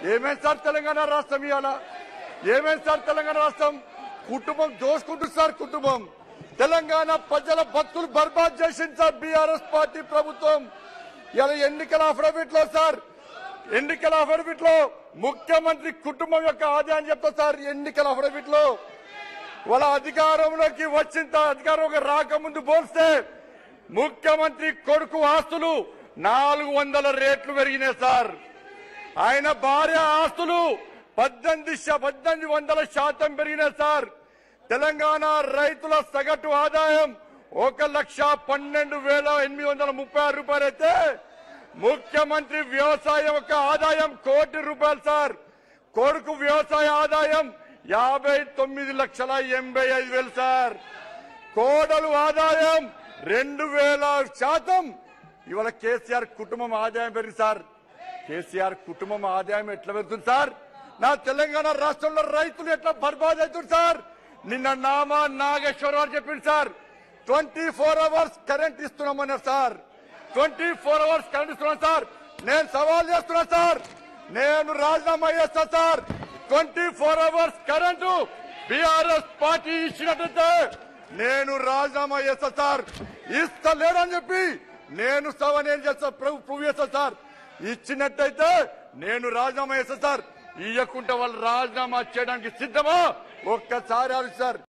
ఏమేం సార్ తెలంగాణ రాష్ట్రం ఇవాళ ఏమేం సార్ తెలంగాణ రాష్ట్రం కుటుంబం దోసుకుంటుంది సార్ కుటుంబం తెలంగాణ ప్రజల బతుకులు బర్బాద్ చేసింది సార్ బీఆర్ఎస్ పార్టీ ప్రభుత్వం ఇలా ఎన్నికల అఫిడవిట్ లో సార్ ఎన్నికల అఫిడవిట్ లో ముఖ్యమంత్రి కుటుంబం యొక్క ఆదాయాన్ని చెప్తా సార్ ఎన్నికల అఫిడవిట్ లో వాళ్ళ అధికారంలోకి వచ్చిన త- అధికారంలోకి రాకముందు పోల్స్తే ముఖ్యమంత్రి కొడుకు ఆస్తులు నాలుగు వందల రేట్లు పెరిగినాయి సార్ ఆయన భార్య ఆస్తులు పద్దెనిమిది శా- పద్దెనిమిది వందల శాతం పెరిగినాయి సార్ తెలంగాణ రైతుల సగటు ఆదాయం ఒక లక్ష పన్నెండు వేల ఎనిమిది వందల ముప్పై ఆరు రూపాయలు అయితే ముఖ్యమంత్రి వ్యవసాయం యొక్క ఆదాయం కోటి రూపాయలు సార్ కొడుకు వ్యవసాయ ఆదాయం యాభై తొమ్మిది లక్షల ఎనభై ఐదు వేలు సార్ కోడలు ఆదాయం రెండు వేల శాతం ఇవాళ కేసీఆర్ కుటుంబం ఆదాయం పెరిగింది సార్ కేసీఆర్ కుటుంబం ఆదాయం ఎట్లా పెరుగుతుంది సార్ నా తెలంగాణ రాష్ట్రంలో రైతులు ఎట్లా బర్బాద్ అవుతుంది సార్ నిన్న నామా నాగేశ్వరరావు చెప్పింది sir twenty four hours current ఇస్తున్నామన్నారు sir twenty four hours current ఇస్తున్నాను సార్ నేను సవాల్ చేస్తున్నా సార్ నేను రాజీనామా చేస్తా sir twenty four hours current BRS party ఇచ్చినట్టయితే నేను రాజీనామా చేస్తా సార్ ఇస్తలేడని చెప్పి నేను సవనేం చేస్తా ప్రూవ్ ప్రూవ్ చేస్తా సార్ ఇచ్చినట్టయితే నేను రాజీనామా చేస్తా సార్ ఇయ్యకుంటే వాళ్ళు రాజీనామా చేయడానికి సిద్ధమా ఒక్కసారి ఆలోచి సార్